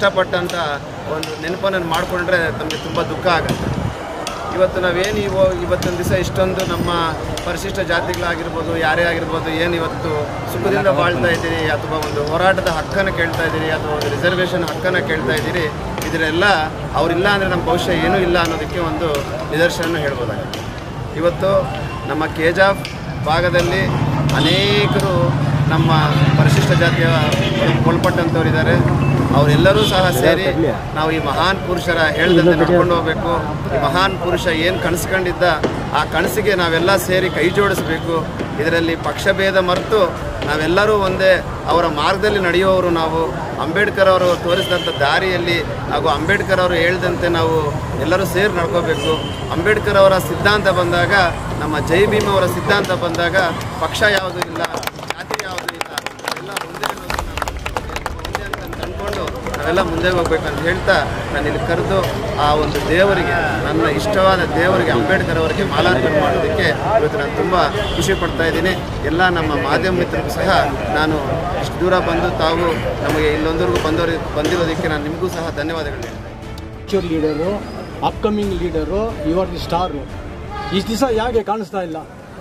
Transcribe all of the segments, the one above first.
ಕಷ್ಟಪಟ್ಟಂಥ ಒಂದು ನೆನಪನ್ನು ಮಾಡಿಕೊಂಡ್ರೆ ನಮಗೆ ತುಂಬ ದುಃಖ ಆಗುತ್ತೆ ಇವತ್ತು ನಾವೇನು ಇವ ಇವತ್ತಿನ ದಿವಸ ಇಷ್ಟೊಂದು ನಮ್ಮ ಪರಿಶಿಷ್ಟ ಜಾತಿಗಳಾಗಿರ್ಬೋದು ಯಾರೇ ಆಗಿರ್ಬೋದು ಏನು ಇವತ್ತು ಸುಖದಿಂದ ಬಾಳ್ತಾ ಇದ್ದೀರಿ ಅಥವಾ ಒಂದು ಹೋರಾಟದ ಹಕ್ಕನ್ನು ಕೇಳ್ತಾ ಇದ್ದೀರಿ ಅಥವಾ ಒಂದು ರಿಸರ್ವೇಷನ್ ಹಕ್ಕನ್ನು ಕೇಳ್ತಾ ಇದ್ದೀರಿ ಇದರೆಲ್ಲ ಅವರಿಲ್ಲ ಅಂದರೆ ನಮ್ಮ ಭವಿಷ್ಯ ಏನೂ ಇಲ್ಲ ಅನ್ನೋದಕ್ಕೆ ಒಂದು ನಿದರ್ಶನ ಹೇಳ್ಬೋದಾಗುತ್ತೆ ಇವತ್ತು ನಮ್ಮ ಕೆಜಾಫ್ ಭಾಗದಲ್ಲಿ ಅನೇಕರು ನಮ್ಮ ಪರಿಶಿಷ್ಟ ಜಾತಿಯ ಒಳಪಟ್ಟಂಥವ್ರು ಅವರೆಲ್ಲರೂ ಸಹ ಸೇರಿ ನಾವು ಈ ಮಹಾನ್ ಪುರುಷರ ಹೇಳ್ದಂತೆ ನಡ್ಕೊಂಡು ಹೋಗಬೇಕು ಈ ಮಹಾನ್ ಪುರುಷ ಏನು ಕನಸ್ಕೊಂಡಿದ್ದ ಆ ಕನಸಿಗೆ ನಾವೆಲ್ಲ ಸೇರಿ ಕೈ ಜೋಡಿಸಬೇಕು ಇದರಲ್ಲಿ ಪಕ್ಷಭೇದ ಮರೆತು ನಾವೆಲ್ಲರೂ ಒಂದೇ ಅವರ ಮಾರ್ಗದಲ್ಲಿ ನಡೆಯುವವರು ನಾವು ಅಂಬೇಡ್ಕರ್ ಅವರು ತೋರಿಸಿದಂಥ ದಾರಿಯಲ್ಲಿ ಹಾಗೂ ಅಂಬೇಡ್ಕರ್ ಅವರು ಹೇಳ್ದಂತೆ ನಾವು ಎಲ್ಲರೂ ಸೇರಿ ನಡ್ಕೋಬೇಕು ಅಂಬೇಡ್ಕರ್ ಅವರ ಸಿದ್ಧಾಂತ ಬಂದಾಗ ನಮ್ಮ ಜೈ ಭೀಮ್ ಅವರ ಸಿದ್ಧಾಂತ ಬಂದಾಗ ಪಕ್ಷ ಯಾವುದೂ ಇಲ್ಲ ಜಾತಿ ಯಾವುದೂ ಇಲ್ಲ ಎಲ್ಲ ಒಂದೇ ಅನ್ನೋದನ್ನ ಒಂದೇ ಅಂತ ಅಂದ್ಕೊಂಡು ನಾವೆಲ್ಲ ಮುಂದೆ ಹೋಗ್ಬೇಕಂತ ಹೇಳ್ತಾ ನಾನು ಇಲ್ಲಿ ಕರೆದು ಆ ಒಂದು ದೇವರಿಗೆ ನನ್ನ ಇಷ್ಟವಾದ ದೇವರಿಗೆ ಅಂಬೇಡ್ಕರ್ ಅವರಿಗೆ ಮಾಲಾರ್ಪಣೆ ಮಾಡೋದಕ್ಕೆ ಇವತ್ತು ನಾನು ತುಂಬ ಖುಷಿ ಪಡ್ತಾ ಇದ್ದೀನಿ ಎಲ್ಲ ನಮ್ಮ ಮಾಧ್ಯಮ ಮಿತ್ರರಿಗೂ ಸಹ ನಾನು ಇಷ್ಟು ದೂರ ಬಂದು ತಾವು ನಮಗೆ ಇಲ್ಲೊಂದವರೆಗೂ ಬಂದವರು ಬಂದಿರೋದಕ್ಕೆ ನಾನು ನಿಮಗೂ ಸಹ ಧನ್ಯವಾದಗಳು ಹೇಳ್ತೀನಿ future leader upcoming leader you are the star ಇಷ್ಟು ದಿವಸ ಯಾಕೆ ಕಾಣಿಸ್ತಾ ಇಲ್ಲ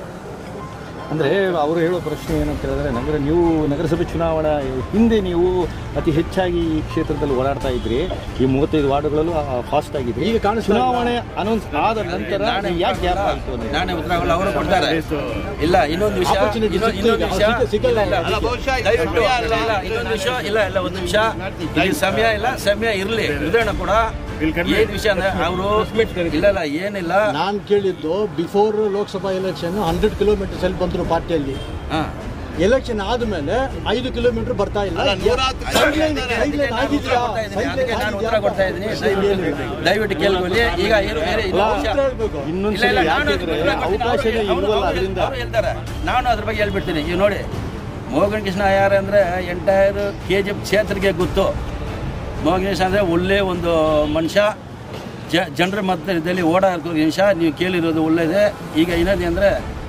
ಅಂದರೆ ಅವರು ಹೇಳೋ ಪ್ರಶ್ನೆ ಏನಂತ ಹೇಳಿದ್ರೆ ನಗರ ನೀವು ನಗರಸಭೆ ಚುನಾವಣಾ ಹಿಂದೆ ನೀವು ಅತಿ ಹೆಚ್ಚಾಗಿ ಈ ಕ್ಷೇತ್ರದಲ್ಲಿ ಓಡಾಡ್ತಾ ಇದ್ರಿ ಈ ಮೂವತ್ತೈದು ವಾರ್ಡ್ಗಳಲ್ಲೂ ಫಾಸ್ಟ್ ಆಗಿದ್ರಿ ಈಗ ಕಾಣಿಸ್ತಾ ಇಲ್ಲ. ಚುನಾವಣೆ ಅನೌನ್ಸ್ ಆದ ನಂತರ ನೀವು ಯಾಕೆ ಗ್ಯಾಪ್ ಆಯಿತು ಅನ್ನೋದು ನಾನೇ ಉತ್ತರಗಳು ಅವರು ಕೊಡ್ತಾರೆ ಇಲ್ಲ ಇನ್ನೊಂದು ವಿಷಯ Opportunity ಇನ್ನೊಂದು ಸಿಕ್ತು ಇನ್ನೊಂದು ಈಗ. ವಿಷಯ ಸಿಕ್ಕ- ಸಿಕ್ಕಲ್ಲ ಇಲ್ಲ, ಅಲ್ಲ, ಇಲ್ಲ, ದಯವಿಟ್ಟು ಇಲ್ಲ, ಇಲ್ಲ, ಇನ್ನೊಂದು ವಿಷಯ ಇಲ್ಲ ಇಲ್ಲ ಒಂದು ನಿಮಿಷ ಇಲ್ಲಿ ಸಮಯ ಇಲ್ಲ ಸಮಯ ಇರಲಿ ಹೃದಯನ ಕೂಡ ಏನ್ ವಿಷಯ ಅಂದ್ರೆ ಅವರು ಇಲ್ಲ ಇಲ್ಲ ಏನಿಲ್ಲ ನಾನು ಕೇಳಿದ್ದು before Lok Sabha election hundred kilometres ಅಲ್ಲಿ ಬಂದರು ಪಾರ್ಟಿಯಲ್ಲಿ ಹಾ. ಎಲೆಕ್ಷನ್ ಆದ್ಮೇಲೆ ಐದು ಕಿಲೋಮೀಟರ್ ಬರ್ತಾ ಇಲ್ಲ Sideline- sideline ಆಗಿದ್ಯಾ? ಅದಕ್ಕೆ Sideline ನಾನು ಉತ್ತರ ಆಗಿದ್ಯಾ? ಕೊಡ್ತಾ ಇದ್ದೀನಿ ದಯವಿಟ್ಟು ದಯವಿಟ್ಟು ಕೇಳ್ಕೊಳ್ಳಿ ಈಗ ಏನು ಬೇರೆ ಇನ್ನೊಂದು ವಿಷಯ ಉತ್ತರ ಹೇಳ್ಬೇಕು. ಇನ್ನೊಂದು ಇಲ್ಲ, ಇಲ್ಲ, ಸಲ ನಾನು ಯಾಕೆಂದ್ರೆ ಅದಕ್ಕೆ ಉತ್ತರ ಕೊಡ್ತೀನಿ. ಅವಕಾಶನೇ ಅವ್ರು- ಇಲ್ವಲ್ಲ ಅವ್ರು- ಅದರಿಂದ ಅವ್ರು ಹೇಳ್ತಾರೆ ನಾನು ಅದ್ರ ಬಗ್ಗೆ ಹೇಳ್ಬಿಡ್ತೀನಿ ಈಗ ನೋಡಿ ಮೋಹನ್ ಕೃಷ್ಣ ಯಾರು ಅಂದರೆ ಎಂಟೈರ್ ಕೆ ಜಿ ಎಫ್ ಕ್ಷೇತ್ರಕ್ಕೆ ಗೊತ್ತು ಮೋಹನ್ ಕೃಷ್ಣ ಅಂದರೆ ಒಳ್ಳೆ ಒಂದು ಮನುಷ್ಯ ಜ ಜನರ ಮಧ್ಯದಲ್ಲಿ ಓಡಾಡ್ಕೋ ನಿಮಿಷ ನೀವು ಕೇಳಿರೋದು ಒಳ್ಳೆಯದೇ ಈಗ ಇನ್ನೊಂದು ಅಂದರೆ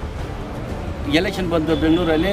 ಎಲೆಕ್ಷನ್ ಬಂದು ಬೆಂಗಳೂರಲ್ಲಿ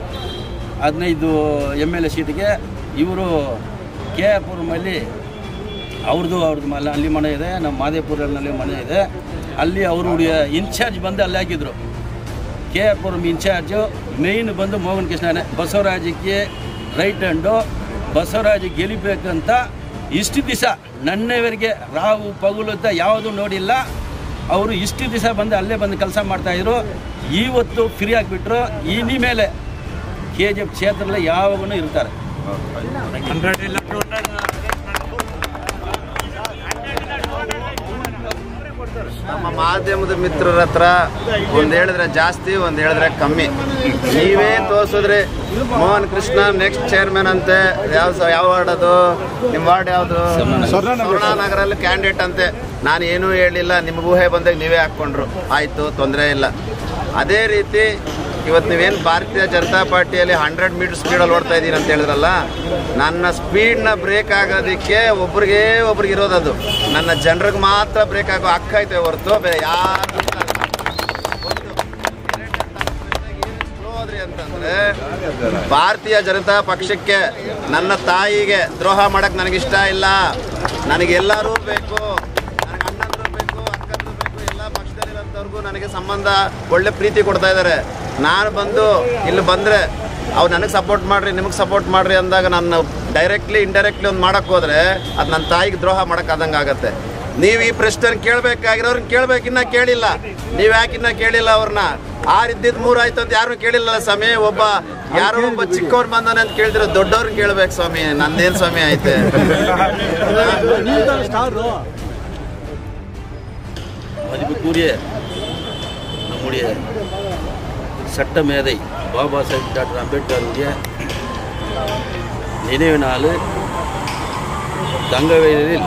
ಹದಿನೈದು ಎಮ್ ಎಲ್ ಎ ಸೀಟಿಗೆ ಇವರು ಕೆ ಆರ್ ಪುರಮಲ್ಲಿ ಅವ್ರದ್ದು ಅವ್ರದ್ದು ಮನೆ ಅಲ್ಲಿ ಮನೆ ಇದೆ ನಮ್ಮ ಮಾದೇಪುರಲ್ಲಿ ಮನೆ ಇದೆ ಅಲ್ಲಿ ಅವರು ಇನ್ಚಾರ್ಜ್ ಬಂದು ಅಲ್ಲಿ ಹಾಕಿದ್ರು K R Puram incharge main ಬಂದು ಮೋಹನ್ ಕೃಷ್ಣನೇ ಬಸವರಾಜಕ್ಕೆ ರೈಟ್ ಹ್ಯಾಂಡು ಬಸವರಾಜ್ ಗೆಲ್ಲಿಬೇಕಂತ ಇಷ್ಟು ದಿವಸ ನನ್ನವರೆಗೆ ರಾವು ಪಗುಲು ಅಂತ ಯಾವುದೂ ನೋಡಿಲ್ಲ ಅವರು ಇಷ್ಟು ದಿವಸ ಬಂದು ಅಲ್ಲೇ ಬಂದು ಕೆಲಸ ಮಾಡ್ತಾಯಿದ್ರು ಇವತ್ತು ಫ್ರೀ ಆಗಿಬಿಟ್ರು ಇನಿ ಮೇಲೆ ಕೆ ಜಿ ಎಫ್ ಕ್ಷೇತ್ರದಲ್ಲಿ ಯಾವಾಗೂ ಇರ್ತಾರೆ ನಮ್ಮ ಮಾಧ್ಯಮದ ಮಿತ್ರರ ಹತ್ರ ಒಂದ್ ಹೇಳಿದ್ರೆ ಜಾಸ್ತಿ ಒಂದ್ ಹೇಳಿದ್ರೆ ಕಮ್ಮಿ ನೀವೇ ತೋರ್ಸಿದ್ರಿ ಮೋಹನ್ ಕೃಷ್ಣ ನೆಕ್ಸ್ಟ್ ಚೇರ್ಮನ್ ಅಂತೆ ಯಾವ ಸ- ಯಾವ ವಾರ್ಡ್ ಅದು ನಿಮ್ಮ ವಾರ್ಡ್ ಯಾವುದು ಸ್ವರ್ಣನಗರಲ್ಲಿ ಕ್ಯಾಂಡಿಡೇಟ್ ಅಂತೆ ನಾನು ಏನೂ ಹೇಳಿಲ್ಲ ನಿಮ್ಗೆ ಊಹೆ ಬಂದಾಗ ನೀವೇ ಹಾಕ್ಕೊಂಡ್ರು ಆಯ್ತು ತೊಂದರೆ ಇಲ್ಲ ಅದೇ ರೀತಿ ಇವತ್ತು ನೀವೇನು ಭಾರತೀಯ ಜನತಾ ಪಾರ್ಟಿಯಲ್ಲಿ ಹಂಡ್ರೆಡ್ ಮೀಟರ್ ಸ್ಪೀಡಲ್ಲಿ ಓಡ್ತಾ ಇದ್ದೀರಿ ಅಂತ ಹೇಳಿದ್ರಲ್ಲ ನನ್ನ ಸ್ಪೀಡ್ನ ಬ್ರೇಕ್ ಆಗೋದಕ್ಕೆ ಒಬ್ರಿಗೆ ಒಬ್ರಿಗೆ ಇರೋದದು ನನ್ನ ಜನರಿಗೆ ಮಾತ್ರ ಬ್ರೇಕ್ ಆಗೋ ಹಕ್ಕ ಐತೆ ಹೊರತು ಬೇರೆ ಯಾರು ಅಂತಂದ್ರೆ ಭಾರತೀಯ ಜನತಾ ಪಕ್ಷಕ್ಕೆ ನನ್ನ ತಾಯಿಗೆ ದ್ರೋಹ ಮಾಡಕ್ ನನಗಿಷ್ಟ ಇಲ್ಲ ನನಗೆಲ್ಲರೂ ಬೇಕು ನನಗೆ ಅಣ್ಣಂದ್ರು ಬೇಕು ಅಕ್ಕಂದ್ರು ಬೇಕು ಎಲ್ಲ ಪಕ್ಷದಲ್ಲಿರೋಂಥವ್ರಿಗೂ ನನಗೆ ಸಂಬಂಧ ಒಳ್ಳೆ ಪ್ರೀತಿ ಕೊಡ್ತಾ ಇದ್ದಾರೆ ನಾನು ಬಂದು ಇಲ್ಲಿ ಬಂದರೆ ಅವ್ರು ನನಗೆ ಸಪೋರ್ಟ್ ಮಾಡ್ರಿ ನಿಮಗೆ ಸಪೋರ್ಟ್ ಮಾಡ್ರಿ ಅಂದಾಗ ನಾನು ಡೈರೆಕ್ಟ್ಲಿ ಇಂಡೈರೆಕ್ಟ್ಲಿ ಒಂದು ಮಾಡಕ್ಕೆ ಹೋದ್ರೆ ಅದು ನನ್ನ ತಾಯಿಗೆ ದ್ರೋಹ ಮಾಡಕ್ಕೆ ಆದಂಗೆ ಆಗತ್ತೆ ನೀವು ಈ ಪ್ರಶ್ನೆ ಕೇಳಬೇಕಾಗಿರೋರ್ನ ಕೇಳಬೇಕಿನ್ನ ಕೇಳಿಲ್ಲ ನೀವು ಯಾಕಿನ್ನ ಕೇಳಿಲ್ಲ ಅವ್ರನ್ನ ಆರಿದ್ದಿದ್ದು ಮೂರು ಆಯ್ತು ಅಂತ ಯಾರು ಕೇಳಿಲ್ಲ ಸ್ವಾಮಿ ಒಬ್ಬ ಯಾರೋ ಒಬ್ಬ ಚಿಕ್ಕವ್ರು ಬಂದಾನೆ ಅಂತ ಕೇಳಿದ್ರೆ ದೊಡ್ಡವ್ರನ್ನ ಕೇಳ್ಬೇಕು ಸ್ವಾಮಿ ನಂದೇನು ಸ್ವಾಮಿ ಐತೆ ನೀವು ತಾನೇ ಸ್ಟಾರು மதிப்புக்குரிய நம்முடைய சட்ட மேதை பாபா சாஹிப் டாக்டர் அம்பேத்கருடைய நினைவு நாள் தங்கவேலில்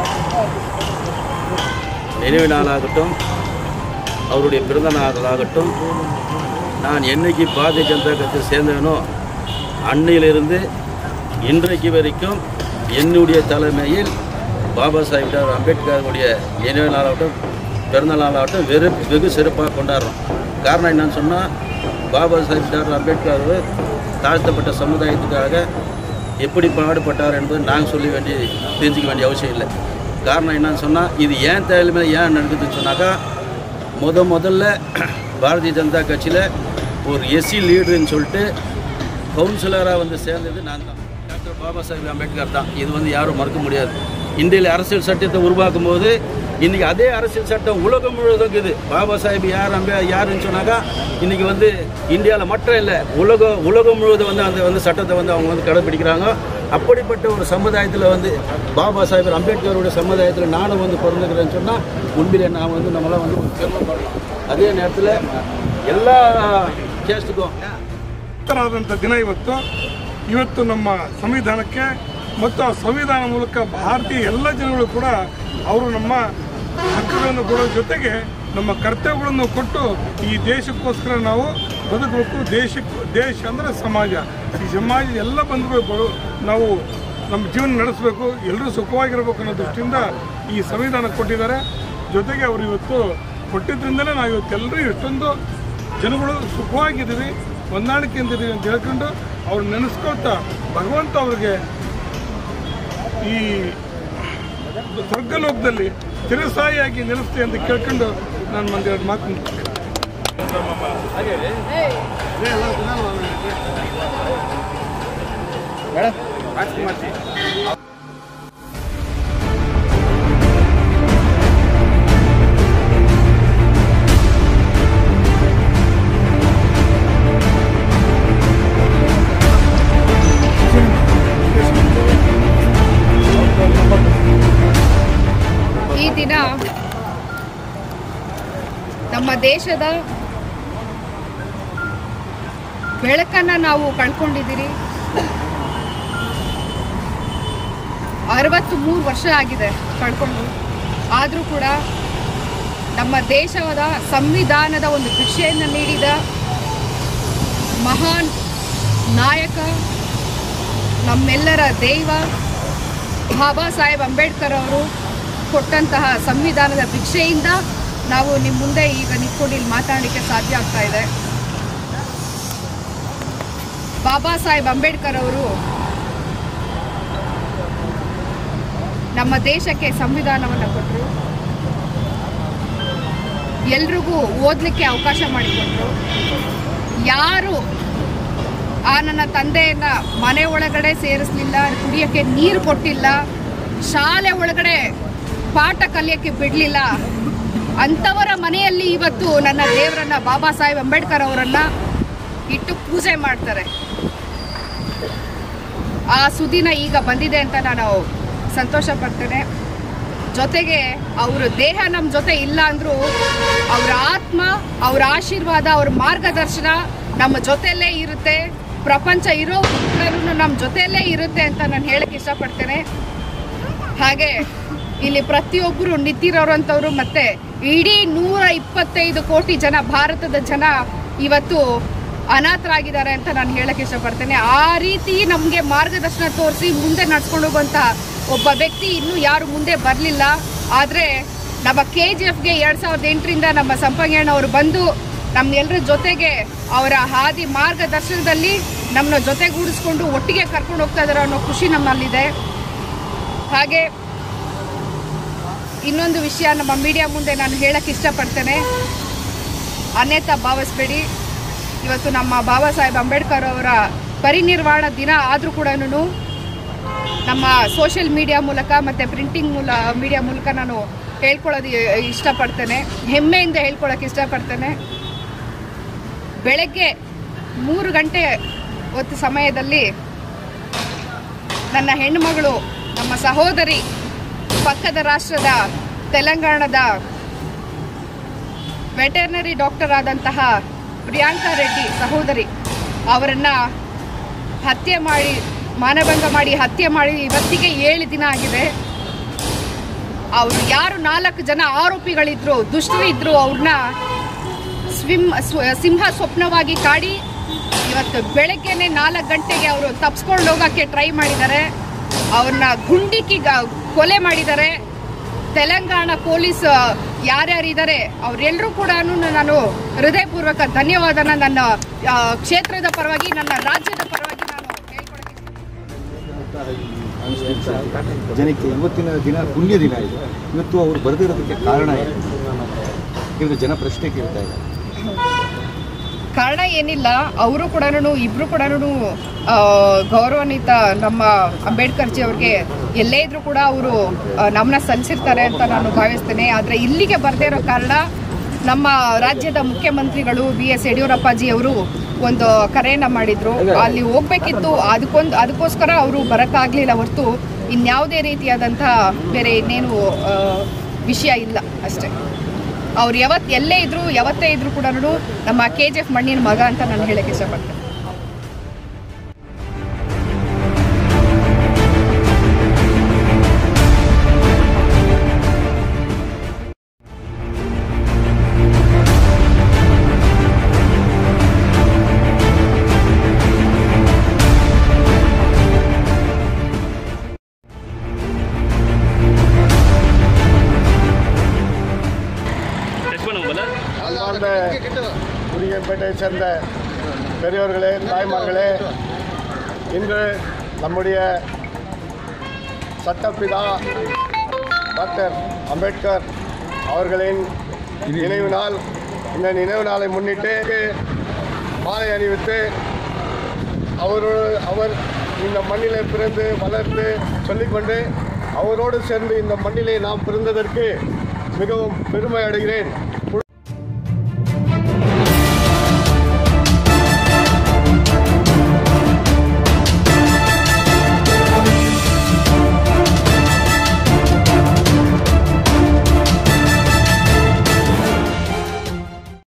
நினைவு நாளாகட்டும் அவருடைய பிறந்த நாளாகட்டும் நான் என்னைக்கு பாரதிய ஜனதா கட்சியில் சேர்ந்தவனோ அன்னையிலிருந்து இன்றைக்கு வரைக்கும் என்னுடைய தலைமையில் பாபா சாஹிப் டாக்டர் அம்பேத்கருடைய நினைவு நாளாகட்டும் பிறந்த நாளாகட்டும் வெறு வெகு சிறப்பாக கொண்டாடுறோம் காரணம் என்னன்னு சொன்னால் பாபா சாஹிப் டாக்டர் அம்பேத்கர் அவர் தாழ்த்தப்பட்ட சமுதாயத்துக்காக எப்படி பாடுபட்டார் என்பது நாங்கள் சொல்லி வேண்டிய தெரிஞ்சுக்க வேண்டிய அவசியம் இல்லை காரணம் என்னன்னு சொன்னால் இது ஏன் தேவையில்லாம ஏன் நடக்குதுன்னு சொன்னாக்கா முத முதல்ல பாரதிய ஜனதா கட்சியில் ஒரு எஸ்சி லீடருன்னு சொல்லிட்டு கவுன்சிலராக வந்து சேர்ந்தது நான் தான் டாக்டர் பாபா சாஹேப் அம்பேத்கர் தான் இது வந்து யாரும் மறக்க முடியாது இந்தியாவில் அரசியல் சட்டத்தை உருவாக்கும் போது இன்றைக்கி அதே அரசியல் சட்டம் உலகம் முழுவதும் இருக்குது பாபா சாஹேப் யார் அம்பே யாருன்னு சொன்னாக்கா இன்றைக்கி வந்து இந்தியாவில் மட்டும் இல்லை உலகம் உலகம் முழுவதும் வந்து அந்த வந்து சட்டத்தை வந்து அவங்க வந்து கடைப்பிடிக்கிறாங்க அப்படிப்பட்ட ஒரு சமுதாயத்தில் வந்து பாபா சாஹேப் அம்பேத்கருடைய சமுதாயத்தில் நானும் வந்து பிறந்துக்கிறேன்னு சொன்னால் உண்மையிலே நான் வந்து நம்மளாம் வந்து ஒரு பெருமைப்படலாம் அதே நேரத்தில் எல்லா கேஸ்ட்டுக்கும் ಆದಂಥ ದಿನ ಇವತ್ತು ಇವತ್ತು ನಮ್ಮ ಸಂವಿಧಾನಕ್ಕೆ ಮತ್ತು ಆ ಸಂವಿಧಾನ ಮೂಲಕ ಭಾರತೀಯ ಎಲ್ಲ ಜನಗಳು ಕೂಡ ಅವರು ನಮ್ಮ ಹಕ್ಕುಗಳನ್ನು ಕೊಡೋ ಜೊತೆಗೆ ನಮ್ಮ ಕರ್ತವ್ಯಗಳನ್ನು ಕೊಟ್ಟು ಈ ದೇಶಕ್ಕೋಸ್ಕರ ನಾವು ಬದುಕಬೇಕು ದೇಶಕ್ಕೆ ದೇಶ ಅಂದರೆ ಸಮಾಜ ಈ ಸಮಾಜ ಎಲ್ಲ ಬಂಧುಗಳು ನಾವು ನಮ್ಮ ಜೀವನ ನಡೆಸಬೇಕು ಎಲ್ಲರೂ ಸುಖವಾಗಿರಬೇಕು ಅನ್ನೋ ದೃಷ್ಟಿಯಿಂದ ಈ ಸಂವಿಧಾನ ಕೊಟ್ಟಿದ್ದಾರೆ ಜೊತೆಗೆ ಅವರು ಇವತ್ತು ಕೊಟ್ಟಿದ್ರಿಂದಲೇ ನಾವು ಇವತ್ತೆಲ್ಲರೂ ಎಷ್ಟೊಂದು ಜನಗಳು ಸುಖವಾಗಿದ್ದೀವಿ ಹೊಂದಾಣಿಕೆಯಿಂದ ಇದೀವಿ ಅಂತ ಹೇಳ್ಕೊಂಡು ಅವ್ರು ನೆನೆಸ್ಕೊಳ್ತಾ ಭಗವಂತ ಅವ್ರಿಗೆ ಈ ಸ್ವರ್ಗಲೋಕದಲ್ಲಿ ತಿರಸಾಯಿಯಾಗಿ ನೆಲೆಸ್ತೆ ಅಂತ ಕೇಳ್ಕೊಂಡು ನಾನು ಒಂದೆರಡು ಮಾತು ಮುಗಿಸ್ತೇನೆ. ಈ ದಿನ ನಮ್ಮ ದೇಶದ ಬೆಳಕನ್ನ ನಾವು ಕಳ್ಕೊಂಡಿದ್ದೀರಿ ಅರವತ್ತು ಮೂರು ವರ್ಷ ಆಗಿದೆ ಕಳ್ಕೊಂಡು ಆದರೂ ಕೂಡ ನಮ್ಮ ದೇಶದ ಸಂವಿಧಾನದ ಒಂದು ಭಿಕ್ಷೆಯನ್ನು ನೀಡಿದ ಮಹಾನ್ ನಾಯಕ ನಮ್ಮೆಲ್ಲರ ದೈವ ಬಾಬಾ ಸಾಹೇಬ್ ಅಂಬೇಡ್ಕರ್ ಅವರು ಕೊಟ್ಟಂತಹ ಸಂವಿಧಾನದ ಭಿಕ್ಷೆಯಿಂದ ನಾವು ನಿಮ್ಮ ಮುಂದೆ ಈಗ ನಿಂತ್ಕೊಂಡು ಇಲ್ಲಿ ಮಾತಾಡಲಿಕ್ಕೆ ಸಾಧ್ಯ ಆಗ್ತಾ ಇದೆ ಬಾಬಾ ಸಾಹೇಬ್ ಅಂಬೇಡ್ಕರ್ ಅವರು ನಮ್ಮ ದೇಶಕ್ಕೆ ಸಂವಿಧಾನವನ್ನು ಕೊಟ್ಟರು ಎಲ್ರಿಗೂ ಓದಲಿಕ್ಕೆ ಅವಕಾಶ ಮಾಡಿಕೊಟ್ರು ಯಾರು ಆ ನನ್ನ ತಂದೆಯನ್ನ ಮನೆ ಒಳಗಡೆ ಸೇರಿಸ್ಲಿಲ್ಲ ಕುಡಿಯೋಕ್ಕೆ ನೀರು ಕೊಟ್ಟಿಲ್ಲ ಶಾಲೆ ಒಳಗಡೆ ಪಾಠ ಕಲಿಯೋಕ್ಕೆ ಬಿಡಲಿಲ್ಲ ಅಂಥವರ ಮನೆಯಲ್ಲಿ ಇವತ್ತು ನನ್ನ ದೇವರನ್ನ ಬಾಬಾ ಸಾಹೇಬ್ ಅಂಬೇಡ್ಕರ್ ಅವರನ್ನ ಇಟ್ಟು ಪೂಜೆ ಮಾಡ್ತಾರೆ ಆ ಸುದಿನ ಈಗ ಬಂದಿದೆ ಅಂತ ನಾನು ಸಂತೋಷ ಪಡ್ತೇನೆ ಜೊತೆಗೆ ಅವರ ದೇಹ ನಮ್ಮ ಜೊತೆ ಇಲ್ಲ ಅಂದರೂ ಅವರ ಆತ್ಮ ಅವರ ಆಶೀರ್ವಾದ ಅವ್ರ ಮಾರ್ಗದರ್ಶನ ನಮ್ಮ ಜೊತೆಯಲ್ಲೇ ಇರುತ್ತೆ ಪ್ರಪಂಚ ಇರೋ ನಮ್ಮ ಜೊತೆಯಲ್ಲೇ ಇರುತ್ತೆ ಅಂತ ನಾನು ಹೇಳಕ್ಕೆ ಇಷ್ಟಪಡ್ತೇನೆ ಹಾಗೆ ಇಲ್ಲಿ ಪ್ರತಿಯೊಬ್ಬರು ನಿಂತಿರೋರಂಥವ್ರು ಮತ್ತೆ ಇಡೀ ನೂರ ಇಪ್ಪತ್ತೈದು ಕೋಟಿ ಜನ ಭಾರತದ ಜನ ಇವತ್ತು ಅನಾಥರಾಗಿದ್ದಾರೆ ಅಂತ ನಾನು ಹೇಳಕ್ಕೆ ಇಷ್ಟಪಡ್ತೇನೆ ಆ ರೀತಿ ನಮಗೆ ಮಾರ್ಗದರ್ಶನ ತೋರಿಸಿ ಮುಂದೆ ನಡ್ಸ್ಕೊಂಡು ಹೋಗುವಂಥ ಒಬ್ಬ ವ್ಯಕ್ತಿ ಇನ್ನೂ ಯಾರು ಮುಂದೆ ಬರಲಿಲ್ಲ ಆದರೆ ನಮ್ಮ ಕೆ ಜಿ ಎಫ್ಗೆ ಎರಡು ಸಾವಿರದ ಎಂಟರಿಂದ ನಮ್ಮ ಸಂಪಂಗಣ್ಣವರು ಬಂದು ನಮ್ಮೆಲ್ಲರ ಜೊತೆಗೆ ಅವರ ಹಾದಿ ಮಾರ್ಗದರ್ಶನದಲ್ಲಿ ನಮ್ಮನ್ನ ಜೊತೆಗೂಡಿಸ್ಕೊಂಡು ಒಟ್ಟಿಗೆ ಕರ್ಕೊಂಡು ಹೋಗ್ತಾ ಇದ್ದಾರೆ ಅನ್ನೋ ಖುಷಿ ನಮ್ಮಲ್ಲಿದೆ ಹಾಗೆ ಇನ್ನೊಂದು ವಿಷಯ ನಮ್ಮ ಮೀಡಿಯಾ ಮುಂದೆ ನಾನು ಹೇಳಕ್ಕೆ ಇಷ್ಟಪಡ್ತೇನೆ ಅನ್ಯತಾ ಭಾವಿಸ್ಬೇಡಿ ಇವತ್ತು ನಮ್ಮ ಬಾಬಾ ಸಾಹೇಬ್ ಅಂಬೇಡ್ಕರ್ ಅವರ ಪರಿನಿರ್ವಾಣ ದಿನ ಆದರೂ ಕೂಡ ನಮ್ಮ ಸೋಷಿಯಲ್ ಮೀಡಿಯಾ ಮೂಲಕ ಮತ್ತು ಪ್ರಿಂಟಿಂಗ್ ಮೂಲ ಮೀಡಿಯಾ ಮೂಲಕ ನಾನು ಹೇಳ್ಕೊಳ್ಳೋದು ಇಷ್ಟಪಡ್ತೇನೆ ಹೆಮ್ಮೆಯಿಂದ ಹೇಳ್ಕೊಳ್ಳೋಕೆ ಇಷ್ಟಪಡ್ತೇನೆ ಬೆಳಗ್ಗೆ ಮೂರು ಗಂಟೆ ಹೊತ್ತು ಸಮಯದಲ್ಲಿ ನನ್ನ ಹೆಣ್ಣುಮಗಳು ನಮ್ಮ ಸಹೋದರಿ ಪಕ್ಕದ ರಾಷ್ಟ್ರದ ತೆಲಂಗಾಣದ ವೆಟರ್ನರಿ ಡಾಕ್ಟರ್ ಆದಂತಹ ಪ್ರಿಯಾಂಕಾ ರೆಡ್ಡಿ ಸಹೋದರಿ ಅವರನ್ನ ಹತ್ಯೆ ಮಾಡಿ ಮಾನಭಂಗ ಮಾಡಿ ಹತ್ಯೆ ಮಾಡಿ ಇವತ್ತಿಗೆ ಏಳು ದಿನ ಆಗಿದೆ ಅವರು ಯಾರು ನಾಲ್ಕು ಜನ ಆರೋಪಿಗಳಿದ್ರು ದುಷ್ಟರಿದ್ರು ಅವ್ರನ್ನ ಸ್ವಿಮ್ ಸ್ವ- ಸಿಂಹ ಸ್ವಪ್ನವಾಗಿ ಕಾಡಿ ಇವತ್ತು ಬೆಳಗ್ಗೆನೆ ನಾಲ್ಕು ಗಂಟೆಗೆ ಅವರು ತಪ್ಸ್ಕೊಂಡು ಹೋಗೋಕ್ಕೆ ಟ್ರೈ ಮಾಡಿದ್ದಾರೆ ಅವ್ರನ್ನ ಗುಂಡಿಕ್ಕಿ ಗ- ಕೊಲೆ ಮಾಡಿದ್ದಾರೆ ತೆಲಂಗಾಣ ಪೊಲೀಸ್ ಯಾರ್ಯಾರಿದ್ದಾರೆ ಅವರೆಲ್ಲರೂ ಕೂಡ ನಾನು ಹೃದಯಪೂರ್ವಕ ಧನ್ಯವಾದನ ನನ್ನ ಆ, ಕ್ಷೇತ್ರದ ಪರವಾಗಿ ನನ್ನ ರಾಜ್ಯದ ಪರವಾಗಿ ನಾನು ಹೇಳ್ಕೊಳಕ್ಕೆ ಜನಕ್ಕೆ ಇವತ್ತಿನ ದಿನ ಪುಣ್ಯ ದಿನ ಇದು ಇವತ್ತು ಅವರು ಬರೆದಿರೋದಕ್ಕೆ ಕಾರಣ ಏನು ಇದು ಜನ ಪ್ರಶ್ನೆ ಕೇಳ್ತಾ ಇದ್ದಾರೆ ಕಾರಣ ಏನಿಲ್ಲ ಅವರು ಕೂಡ ಇಬ್ರು ಕೂಡ ಗೌರವಾನ್ವಿತ ನಮ್ಮ ಅಂಬೇಡ್ಕರ್ ಜಿ ಅವ್ರಿಗೆ ಎಲ್ಲೇ ಇದ್ರೂ ಕೂಡ ಅವರು ನಮ್ಮನ್ನ ಸಲ್ಲಿಸಿರ್ತಾರೆ ಅಂತ ನಾನು ಭಾವಿಸ್ತೇನೆ ಆದರೆ ಇಲ್ಲಿಗೆ ಬರದೇ ಇರೋ ಕಾರಣ ನಮ್ಮ ರಾಜ್ಯದ ಮುಖ್ಯಮಂತ್ರಿಗಳು ಬಿ ಎಸ್ ಯಡಿಯೂರಪ್ಪಾಜಿ ಅವರು ಒಂದು ಕರೆಯನ್ನ ಮಾಡಿದ್ರು ಅಲ್ಲಿ ಹೋಗ್ಬೇಕಿತ್ತು ಅದಕ್ಕೊಂದು ಅದಕ್ಕೋಸ್ಕರ ಅವರು ಬರೋಕ್ಕಾಗಲಿಲ್ಲ ಹೊರತು ಇನ್ಯಾವುದೇ ರೀತಿಯಾದಂಥ ಬೇರೆ ಇನ್ನೇನು ಆ, ವಿಷಯ ಇಲ್ಲ ಅಷ್ಟೇ ಅವ್ರು ಯಾವತ್ತು ಎಲ್ಲೇ ಇದ್ರು ಯಾವತ್ತೇ ಇದ್ರು ಕೂಡ ನಮ್ಮ ಕೆ ಜಿ ಎಫ್ ಮಣ್ಣಿನ ಮಗ ಅಂತ ನಾನು ಹೇಳಕ್ಕೆ ಇಷ್ಟಪಡ್ತೇನೆ அன்பார்ந்த குடியப்பேட்டை சேர்ந்த பெரியோர்களே தாய்மார்களே இன்று நம்முடைய சட்டப்பிதா டாக்டர் அம்பேத்கர் அவர்களின் நினைவு நாள் இந்த நினைவு நாளை முன்னிட்டு மாலை அணிவித்து அவரோடு அவர் இந்த மண்ணிலே பிறந்து வளர்ந்து சொல்லிக்கொண்டு அவரோடு சேர்ந்து இந்த மண்ணிலே நாம் பிறந்ததற்கு மிகவும் பெருமை அடைகிறேன்